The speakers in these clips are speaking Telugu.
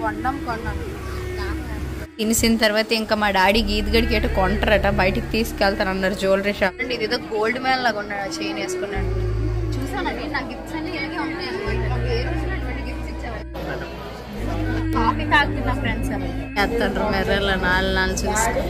బొండం కొన్నాను తినేసిన తర్వాత ఇంకా మా డాడీ గీత్ గడికి ఎటు కొంటారట బయటికి తీసుకెళ్తాను అన్నారు జ్యువెలరీ షాప్ అండి ఇదేదో గోల్డ్ మ్యాన్ లాగా ఉన్నాడు చైన్ వేసుకున్నాడు చూసానండి నా గిఫ్ట్స్ అన్ని ఇలాగే ఉంటాయి అన్నమాట నాకు ఏ రోజున అటువంటి గిఫ్ట్స్ ఇచ్చేవారు కాఫీ తాగుతున్నా ఫ్రెండ్స్ ఎత్తండ్రు మెర్రల నాలుగు నాలుగు చూసి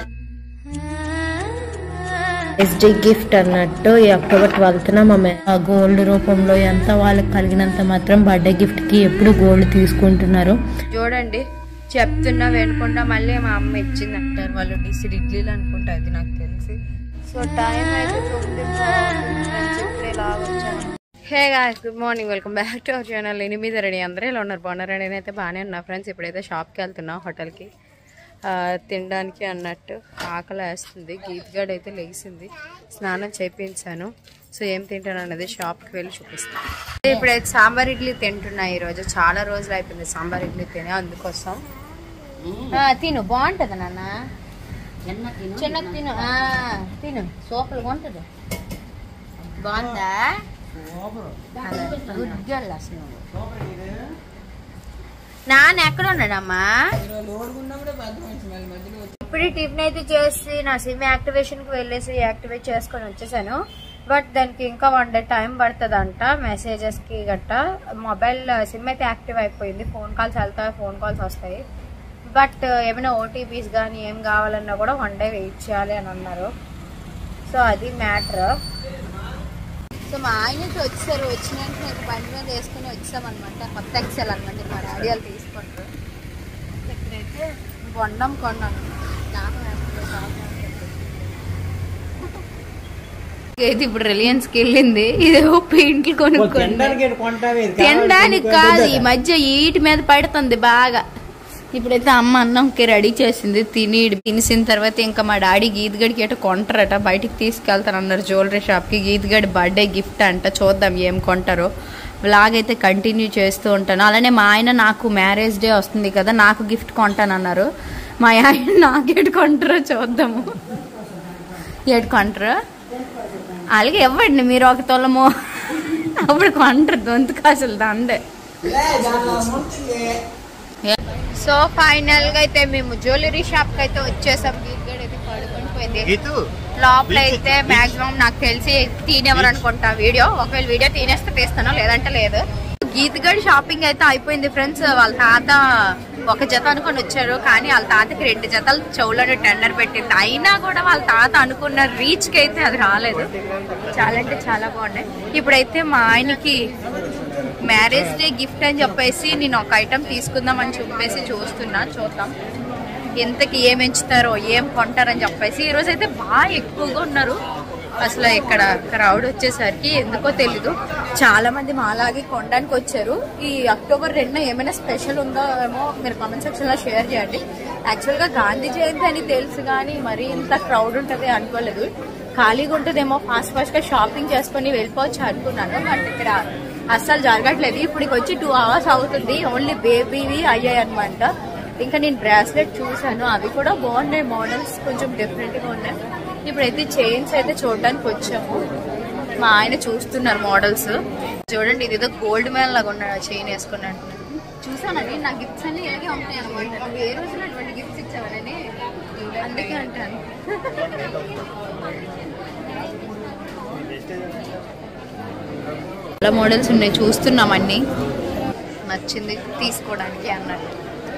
ఎస్డి గిఫ్ట్ అన్నట్టు ఈ అక్టోబర్ ట్వెల్త్ మా ఆ గోల్డ్ రూపంలో ఎంత వాళ్ళకి కలిగినంత మాత్రం బర్త్డే గిఫ్ట్ కి ఎప్పుడు గోల్డ్ తీసుకుంటున్నారు చూడండి చెప్తున్నా వినకుండా మళ్ళీ మా అమ్మ ఇచ్చింది అంటారు వాళ్ళు డిసిడ్ ఇడ్లీలు అనుకుంటా అది నాకు తెలిసి సో టైం అయితే తొమ్మిది ఫ్రెండ్స్ ఇప్పుడే లాగొచ్చాను hey guys good morning welcome back to our channel ఎనిమిది రెడీ అందరూ ఇలా ఉన్నారు బాగున్నారు నేనైతే బాగానే ఉన్నా ఫ్రెండ్స్ ఇప్పుడైతే షాప్కి వెళ్తున్నా హోటల్కి ఆ, తినడానికి అన్నట్టు ఆకలి వేస్తుంది గీతగాడు అయితే లేచింది స్నానం చేయించాను సో ఏం తింటాను అనేది షాప్కి వెళ్ళి చూపిస్తాను ఇప్పుడైతే సాంబార్ ఇడ్లీ తింటున్నా ఈరోజు చాలా రోజులు అయిపోయింది సాంబార్ ఇడ్లీ తినే అందుకోసం ఆ, తిను బాగుంటుంది నాన్న చిన్న తిను ఆ, తిను సూపర్గా ఉంటుంది బాగుందా గుడ్ గర్ల్ అసలు నాన్న ఎక్కడ ఉన్నాడమ్మా ఇప్పుడు టిఫిన్ అయితే చేసి నా సిమ్ యాక్టివేషన్ కి వెళ్ళేసి యాక్టివేట్ చేసుకొని వచ్చేసాను బట్ దానికి ఇంకా వన్ డే టైం పడుతుందంట మెసేజెస్ కి గట్ట మొబైల్ సిమ్ అయితే యాక్టివ్ అయిపోయింది ఫోన్ కాల్స్ వెళ్తాయి ఫోన్ కాల్స్ వస్తాయి బట్ ఏమైనా ఓటీపీస్ కానీ ఏం కావాలన్నా కూడా వన్ డే వెయిట్ చేయాలి అని అన్నారు సో అది మ్యాటర్ సో మా ఆయనకి వచ్చారు వచ్చినాక నాకు బండి మీద వేసుకుని వచ్చామన్నమాట కొత్త ఎక్సెల్ అనమాట మా డాడీ వాళ్ళు తీసుకుంటారు ఇక్కడైతే బొండం కొన్నాను నాకు నచ్చలేదు, నాకు నచ్చలేదు. అయితే ఇప్పుడు రిలయన్స్ కి వెళ్ళింది ఇదేవో పెయింట్లు కొనుక్కుంది తినడానికి కాదు ఈ మధ్య ఈటి మీద పడుతుంది బాగా ఇప్పుడైతే అమ్మ అన్నంకి రెడీ చేసింది తిని తినేసిన తర్వాత ఇంకా మా డాడీ గీతగడికి ఎటు కొంటారట బయటికి తీసుకెళ్తాను అన్నారు జ్యువెలరీ షాప్కి గీతగడి బర్త్డే గిఫ్ట్ అంట చూద్దాం ఏం కొంటారో బ్లాగ్ అయితే కంటిన్యూ చేస్తూ ఉంటాను అలానే మా ఆయన నాకు మ్యారేజ్ డే వస్తుంది కదా నాకు గిఫ్ట్ కొంటానన్నారు మా ఆయన నాకు ఎటు కొంటారో చూద్దాము ఎటు కొంటారు అలాగే ఇవ్వండి మీరు ఒక తొలము అప్పుడు కొంటారు దొంతుకు అసలు దండే సో ఫైనల్ గా అయితే మేము జ్యువెలరీ షాప్ కి అయితే వచ్చేసాం గీతగడ్ అయితే పడుకొని పోయింది లోపల అయితే మాక్సిమం నాకు తెలిసి తీనెవరు అనుకుంటా వీడియో ఒకవేళ వీడియో తీనేస్తే తీస్తాను లేదంటే లేదు గీతగడ్ షాపింగ్ అయితే అయిపోయింది ఫ్రెండ్స్ వాళ్ళ తాత ఒక జత అనుకొని వచ్చారు కానీ వాళ్ళ తాతకి రెండు జతలు చెవులను టెండర్ పెట్టింది అయినా కూడా వాళ్ళ తాత అనుకున్న రీచ్ కి అయితే అది రాలేదు చాలా అంటే చాలా బాగున్నాయి ఇప్పుడైతే మా ఆయనకి మ్యారేజ్ డే గిఫ్ట్ అని చెప్పేసి నేను ఒక ఐటమ్ తీసుకుందాం అని చెప్పేసి చూస్తున్నా చూద్దాం ఎంతకి ఏం ఎంచుతారో ఏం కొంటారని చెప్పేసి ఈ రోజు అయితే బాగా ఎక్కువగా ఉన్నారు అసలు ఇక్కడ క్రౌడ్ వచ్చేసరికి ఎందుకో తెలీదు చాలా మంది మాలాగే కొనడానికి వచ్చారు ఈ అక్టోబర్ రెండున ఏమైనా స్పెషల్ ఉందో ఏమో మీరు కామెంట్ సెక్షన్ లో షేర్ చేయండి యాక్చువల్ గా గాంధీ జయంతి అని తెలుసు కానీ మరి ఇంత క్రౌడ్ ఉంటది అనుకోలేదు ఖాళీగా ఉంటుందేమో ఫాస్ట్ ఫాస్ట్ గా షాపింగ్ చేసుకుని వెళ్ళిపోవచ్చు అనుకున్నాను బట్ ఇక్కడ అస్సలు జరగట్లేదు ఇప్పుడు వచ్చి టూ అవర్స్ అవుతుంది ఓన్లీ బేబీవి అయ్యాయి అనమాట ఇంకా నేను బ్రాస్లెట్ చూసాను అవి కూడా బాగున్నాయి మోడల్స్ కొంచెం డిఫరెంట్ గా ఉన్నాయి ఇప్పుడైతే చైన్స్ అయితే చూడడానికి వచ్చాము మా ఆయన చూస్తున్నారు మోడల్స్ చూడండి ఇది ఏదో గోల్డ్ మ్యాన్ లాగా ఉన్నాడు చైన్ వేసుకున్నాడు చూసానండి నా గిఫ్ట్స్ అన్ని ఇలాగే ఉంటాయి అనమాట నువ్వు ఏ రోజున అటువంటి గిఫ్ట్స్ ఇచ్చావని అందుకే అంటాను చాలా మోడల్స్ ఉన్నాయి చూస్తున్నాం అన్ని నచ్చింది తీసుకోవడానికి అన్నట్టు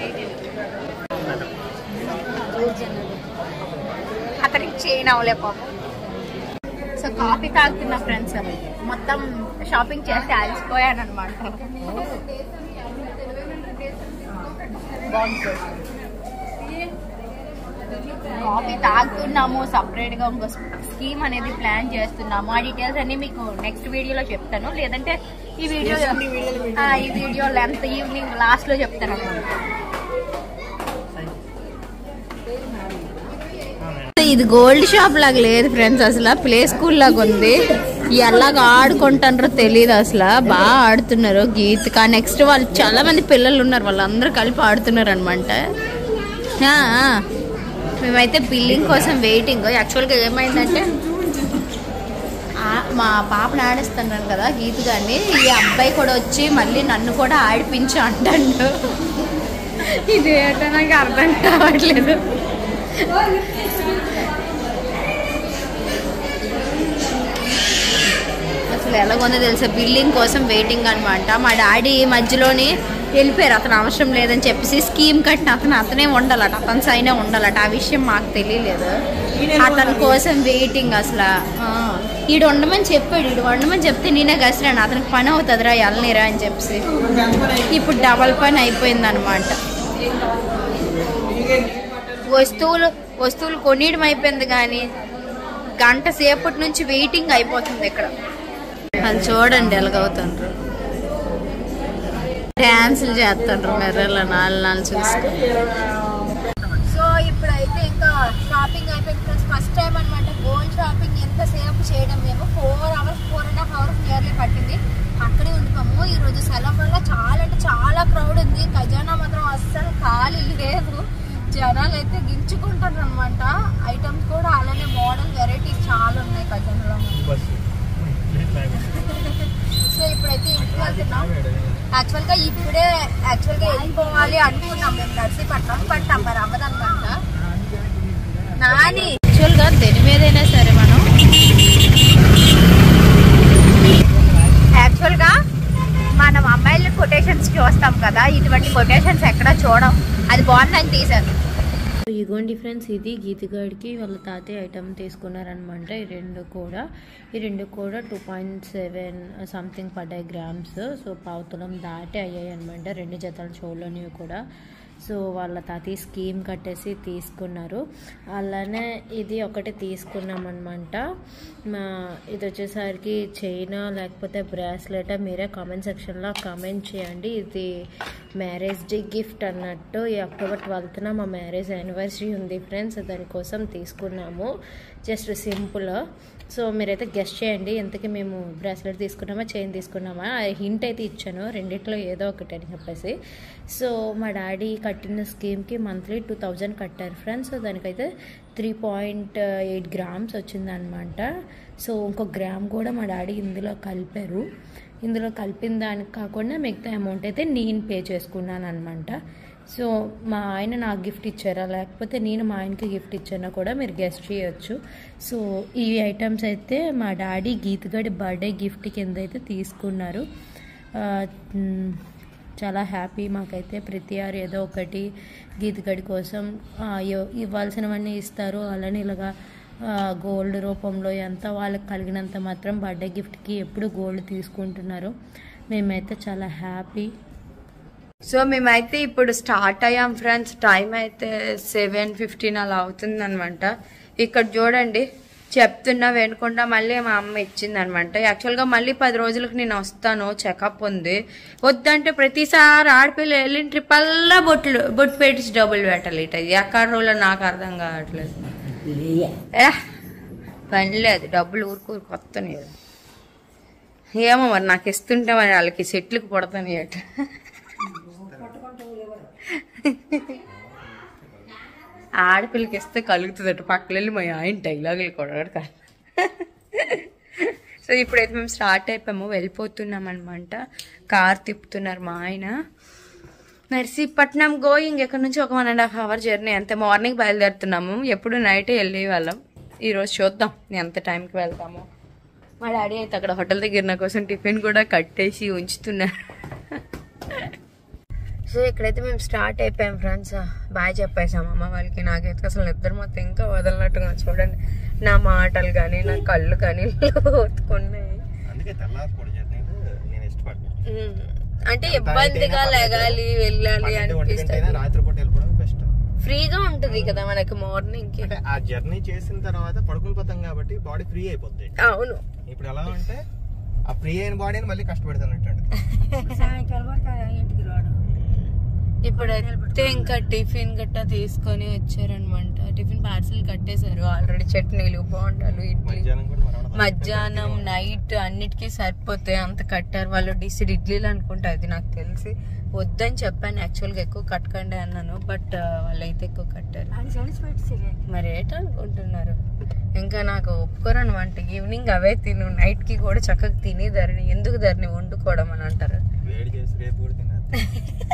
అతనికి చేయని అవలే పాపం సో కాఫీ తాగుతున్నా ఫ్రెండ్స్ మొత్తం షాపింగ్ చేసి అలసిపోయాను అనమాట కాఫీ తాగుతున్నాము సపరేట్ గా ఇంకో స్కీమ్ అనేది ప్లాన్ చేస్తున్నాము ఆ డీటెయిల్స్ అన్ని మీకు నెక్స్ట్ వీడియోలో చెప్తాను లేదంటే ఈ వీడియో ఆ, ఈ వీడియో లెంత్ ఈవినింగ్ లాస్ట్ లో చెప్తాను అన్నమాట ఇది గోల్డ్ షాప్ లాగా లేదు ఫ్రెండ్స్ అసలు ప్లే స్కూల్ లాగా ఉంది ఎలాగ ఆడుకుంటారో తెలియదు అసలు బాగా ఆడుతున్నారు గీతిక నెక్స్ట్ వాళ్ళు చాలా మంది పిల్లలు ఉన్నారు వాళ్ళందరూ కలిపి ఆడుతున్నారు అనమాట మేమైతే బిల్లింగ్ కోసం వెయిటింగ్ యాక్చువల్గా ఏమైందంటే ఆ- మా పాపను ఆడిస్తున్నాను కదా గీత గారిని ఈ అబ్బాయి కూడా వచ్చి మళ్ళీ నన్ను కూడా ఆడిపించు అంటాడు ఇది ఏంటో నాకు అర్థం కావట్లేదు అసలు ఎలాగొందో తెలుసా బిల్డింగ్ కోసం వెయిటింగ్ అనమాట మా డాడీ మధ్యలోని వెళ్ళిపోయారు అతను అవసరం లేదని చెప్పేసి స్కీమ్ కట్టిన అతను అతనే ఉండాలట అతని సైనే ఉండాలట ఆ విషయం మాకు తెలియలేదు అతని కోసం వెయిటింగ్ అసలు ఆ, ఈడు ఉండమని చెప్పాడు ఈడు ఉండమని చెప్తే నేనే కసిరాను అతనికి పని అవుతుందిరా వెళ్ళనిరా అని చెప్పేసి ఇప్పుడు డబల్ పని అయిపోయింది అనమాట వస్తువులు వస్తువులు కొనియడం అయిపోయింది కానీ గంట సేపటి నుంచి వెయిటింగ్ అయిపోతుంది ఇక్కడ అది చూడండి ఎలాగవుతుండ్రు డ్యాన్సులు చేస్తుండ్రు మెర్రలో నాలుగు నాలుగు చూసి సో ఇప్పుడైతే ఇంకా షాపింగ్ అయిపోయింది ఫ్రెండ్స్ ఫస్ట్ టైం అనమాట గోల్డ్ షాపింగ్ ఎంతసేపు చేయడం మేము four hours four and half hours nearly పట్టింది అక్కడే ఉండిపోము ఈ రోజు సెలవు వల్ల చాలా అంటే చాలా క్రౌడ్ ఉంది ఖజానా మాత్రం అస్సలు ఖాళీ లేదు జనాలు అయితే గించుకుంటారు అనమాట ఐటమ్స్ కూడా అలానే మోడల్ వెరైటీస్ చాలా ఉన్నాయి ఖజానాలో సో ఇప్పుడైతే ఇంటికి వెళ్తున్నాం యాక్చువల్ గా ఇప్పుడే యాక్చువల్ గా వెళ్ళిపోవాలి అనుకున్నాం మేము నర్సీపట్నం బట్ మరి అవ్వదన్నమాట నాని యాక్చువల్ గా దేని మీదైనా సరే మనం యాక్చువల్ గా మనం అమ్మాయిల కొటేషన్స్ చూస్తాం కదా ఇటువంటి కొటేషన్స్ ఎక్కడ చూడం అది బాగుందని తీసాను సో ఇగోండి ఫ్రెండ్స్ ఇది గీతగాడికి వాళ్ళ తాతయ్య ఐటమ్ తీసుకున్నారనమాట ఈ రెండు కూడా ఈ రెండు కూడా టూ పాయింట్ సెవెన్ సంథింగ్ పడ్డాయి గ్రామ్స్ సో పావుతులం దాటి అయ్యాయి అనమాట రెండు జతల చెవులోనివి కూడా సో వాళ్ళ తాతయ్య స్కీమ్ కట్టేసి తీసుకున్నారు అలానే ఇది ఒకటి తీసుకున్నాం అనమాట మా ఇది వచ్చేసరికి చైనా లేకపోతే బ్రాస్లెట్ మీరే కామెంట్ సెక్షన్లో కామెంట్ చేయండి ఇది మ్యారేజ్ డే గిఫ్ట్ అన్నట్టు ఈ అక్టోబర్ ట్వెల్త్న మా మ్యారేజ్ యానివర్సరీ ఉంది ఫ్రెండ్స్ దానికోసం తీసుకున్నాము జస్ట్ సింపుల్ సో మీరైతే గెస్ట్ చేయండి ఎంతకి మేము బ్రాస్లెట్ తీసుకున్నామా చైన్ తీసుకున్నామా హింట్ అయితే ఇచ్చాను రెండిట్లో ఏదో ఒకటి అని చెప్పేసి సో మా డాడీ కట్టిన స్కీమ్కి మంత్లీ టూ థౌజండ్ కట్టారు ఫ్రెండ్స్ సో దానికైతే త్రీ పాయింట్ ఎయిట్ గ్రామ్స్ వచ్చిందనమాట సో ఇంకో గ్రామ్ కూడా మా డాడీ ఇందులో కలిపారు ఇందులో కలిపిన దానికి కాకుండా మిగతా అమౌంట్ అయితే నేను పే చేసుకున్నాను అనమాట సో మా ఆయన నాకు గిఫ్ట్ ఇచ్చారా లేకపోతే నేను మా ఆయనకి గిఫ్ట్ ఇచ్చానా కూడా మీరు గెస్ట్ చేయొచ్చు సో ఈ ఐటమ్స్ అయితే మా డాడీ గీతగడి బర్త్డే గిఫ్ట్ కింద అయితే తీసుకున్నారు ఆ, మ్, చాలా హ్యాపీ మాకైతే ప్రతి ఆరు ఏదో ఒకటి గీతగడి కోసం ఆ, ఇవ్- ఇవ్వాల్సినవన్నీ ఇస్తారు అలానే ఇలాగా గోల్డ్ రూపంలో ఎంత వాళ్ళకి కలిగినంత మాత్రం బర్త్డే గిఫ్ట్కి ఎప్పుడు గోల్డ్ తీసుకుంటున్నారు మేమైతే చాలా హ్యాపీ సో మేమైతే ఇప్పుడు స్టార్ట్ అయ్యాం ఫ్రెండ్స్ టైం అయితే సెవెన్ ఫిఫ్టీన్ అలా అవుతుంది అనమాట ఇక్కడ చూడండి చెప్తున్నా వెనుకుండా మళ్ళీ మా అమ్మ ఇచ్చింది అనమాట యాక్చువల్గా మళ్ళీ పది రోజులకు నేను వస్తాను చెకప్ ఉంది వద్దంటే ప్రతిసారి ఆడపిల్ల వెళ్ళిన ట్రిప్ అల్లా బొట్లు బొట్టు పెట్టించి డబ్బులు పెట్టాలి ఇట ఎక్కడ రోజులో నాకు అర్థం కావట్లేదు ఏ, పని లేదు డబ్బులు ఊరుకూరు కొత్తని ఏమో మరి నాకు ఇస్తుంటే మరి వాళ్ళకి సెట్లకు పడతాను అట ఆడపిల్లకి ఇస్తే కలుగుతుందట పక్కన వెళ్ళి మా ఆయన డైలాగులు కొడగడు కాదు సో ఇప్పుడైతే మేము స్టార్ట్ అయిపోయాము వెళ్ళిపోతున్నాం అనమాట కార్ తిప్పుతున్నారు మా ఆయన నర్సీపట్నం గోయింగ్ ఇక్కడ నుంచి ఒక one and half hour journey అంతే మార్నింగ్ బయలుదేరుతున్నాము ఎప్పుడు నైటే వెళ్ళే వాళ్ళం ఈరోజు చూద్దాం ఎంత టైంకి వెళ్తామో మా డాడీ అయితే అక్కడ హోటల్ దగ్గర నా కోసం టిఫిన్ కూడా కట్టేసి ఉంచుతున్నారు సో ఇక్కడైతే మేము స్టార్ట్ అయిపోయాం ఫ్రెండ్స్ బాగా చెప్పేసాం అమ్మ వాళ్ళకి నాకైతే అసలు నిద్ర మొత్తం ఇంకా వదలనట్టుగా చూడండి నా మాటలు కానీ నా కళ్ళు కానీ ఓతుకున్నాయి అందుకే తెల్లారిపూడి జర్నీలు నేను ఇష్టపడ్డాను ఉమ్. అంటే ఇబ్బందిగా లెగాలి వెళ్ళాలి పన్నెండు ఒంటి గంట అయినా అనిపిస్తుంది రాత్రిపూట వెళ్ళిపోవడం బెస్ట్ ఫ్రీగా ఉంటది కదా మనకి మార్నింగ్ కి అంటే ఆ జర్నీ చేసిన తర్వాత పడుకుని పోతాం కాబట్టి బాడీ ఫ్రీ అయిపోద్ది అవును ఇప్పుడు ఎలా అంటే ఆ ఫ్రీ అయిన బాడీని మళ్ళీ కష్టపెడతానట్టు ఇప్పుడైతే ఇంకా టిఫిన్ గట్టా తీసుకొని వచ్చారనమాట టిఫిన్ పార్సల్ కట్టేశారు ఆల్రెడీ చట్నీలు బోండాలు ఇడ్లీ మధ్యాహ్నం కూడా మనం మధ్యాహ్నం నైట్ అన్నిటికీ సరిపోతాయి అంత కట్టారు వాళ్ళు డిసిడ్ ఇడ్లీలు అనుకుంటా అది నాకు తెలిసి వద్దని చెప్పాను యాక్చువల్గా ఎక్కువ కట్టకండి అన్నాను బట్ వాళ్ళైతే ఎక్కువ కట్టారు మరి ఏంటనుకుంటున్నారు ఇంకా నాకు ఒప్పుకోరు అనమాట ఈవినింగ్ అవే తిను నైట్ కి కూడా చక్కగా తిని ధరని ఎందుకు ధరని వండుకోవడం అని అంటారు వేడి చేసి రేపు కూడా తిన్నారు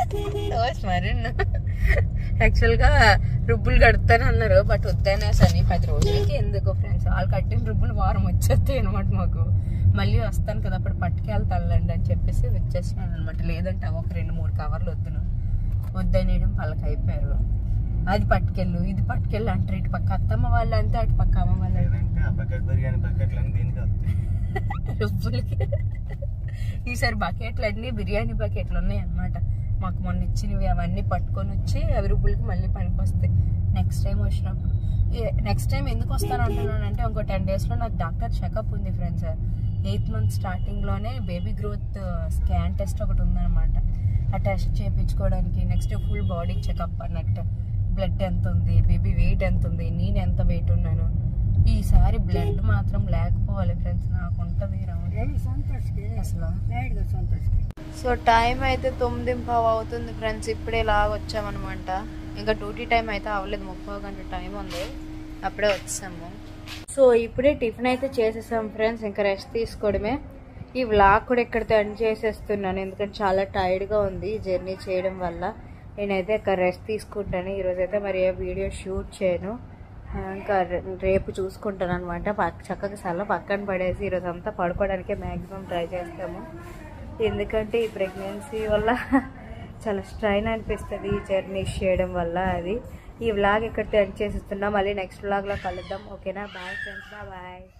మరి యాక్చువల్గా రుబ్బులు కడతాను అన్నారు బట్ వద్దనే సని పది రోజులకి ఎందుకు ఫ్రెండ్స్ వాళ్ళు కట్టిన రుబ్బులు వారం వచ్చేస్తాయి అనమాట మాకు మళ్ళీ వస్తాను కదా అప్పుడు పట్టుకెళ్తానులేండి అని చెప్పేసి వచ్చేసినాను అనమాట లేదంటే అవి ఒక రెండు మూడు కవర్లు వద్దును వద్దనేయడం వాళ్ళకి అయిపోయారు అది పట్టుకెళ్ళు ఇది పట్టుకెళ్ళు అంటారు ఇటు పక్క అత్తమ్మ వాళ్ళు అంతే అటు పక్క అమ్మ వాళ్ళు అంతే. ఏంటంటే ఆ బకెట్ బిర్యానీ బకెట్లు అని దీనికి వస్తాయి రుబ్బులకి ఈసారి బకెట్లు అన్ని బిర్యానీ బకెట్లు ఉన్నాయి అన్నమాట మాకు మొన్న ఇచ్చినవి అవన్నీ పట్టుకొని వచ్చి అవి రుబ్బులకి మళ్ళీ పనికి వస్తాయి నెక్స్ట్ టైం వచ్చినప్పుడు నెక్స్ట్ టైం ఎందుకు వస్తాను అంటున్నానంటే ఇంకో టెన్ డేస్లో నాకు డాక్టర్ చెకప్ ఉంది ఫ్రెండ్స్ ఎయిత్ మంత్ స్టార్టింగ్లోనే బేబీ గ్రోత్ స్కాన్ టెస్ట్ ఒకటి ఉందన్నమాట ఆ టెస్ట్ చేయించుకోవడానికి నెక్స్ట్ ఫుల్ బాడీ చెకప్ అన్నట్టు బ్లడ్ ఎంత ఉంది బేబీ వెయిట్ ఎంత ఉంది నేను ఎంత వెయిట్ ఉన్నాను ఈసారి బ్లడ్ మాత్రం లేకపోవాలి ఫ్రెండ్స్ నాకు ఉంటుంది అసలు సో టైం అయితే తొమ్మిది పావు అవుతుంది ఫ్రెండ్స్ ఇప్పుడే ఇలా వచ్చామన్నమాట ఇంకా డ్యూటీ టైం అయితే అవ్వలేదు ముప్పై గంట టైం ఉంది అప్పుడే వచ్చాము సో ఇప్పుడే టిఫిన్ అయితే చేసేసాం ఫ్రెండ్స్ ఇంకా రెస్ట్ తీసుకోవడమే ఈ వ్లాగ్ కూడా ఇక్కడితో ఎండ్ చేసేస్తున్నాను ఎందుకంటే చాలా టైర్డ్గా ఉంది ఈ జర్నీ చేయడం వల్ల నేనైతే ఇక్కడ రెస్ట్ తీసుకుంటాను ఈరోజు అయితే మరి ఏ వీడియో షూట్ చేయను ఆ, ఇంకా రే- రేపు చూసుకుంటాను అనమాట చక్కగా సల్ల పక్కన పడేసి ఈరోజు అంతా పడుకోవడానికే మ్యాక్సిమం ట్రై చేస్తాము ఎందుకంటే ఈ ప్రెగ్నెన్సీ వల్ల చాలా స్ట్రైన్ అనిపిస్తుంది ఈ జర్నీ చేయడం వల్ల అది ఈ వ్లాగ్ ఇక్కడితో ఎండ్ చేసిస్తున్నా మళ్ళీ నెక్స్ట్ వ్లాగ్లో కలుద్దాం ఓకేనా బాయ్ ఫ్రెండ్స్ బాయ్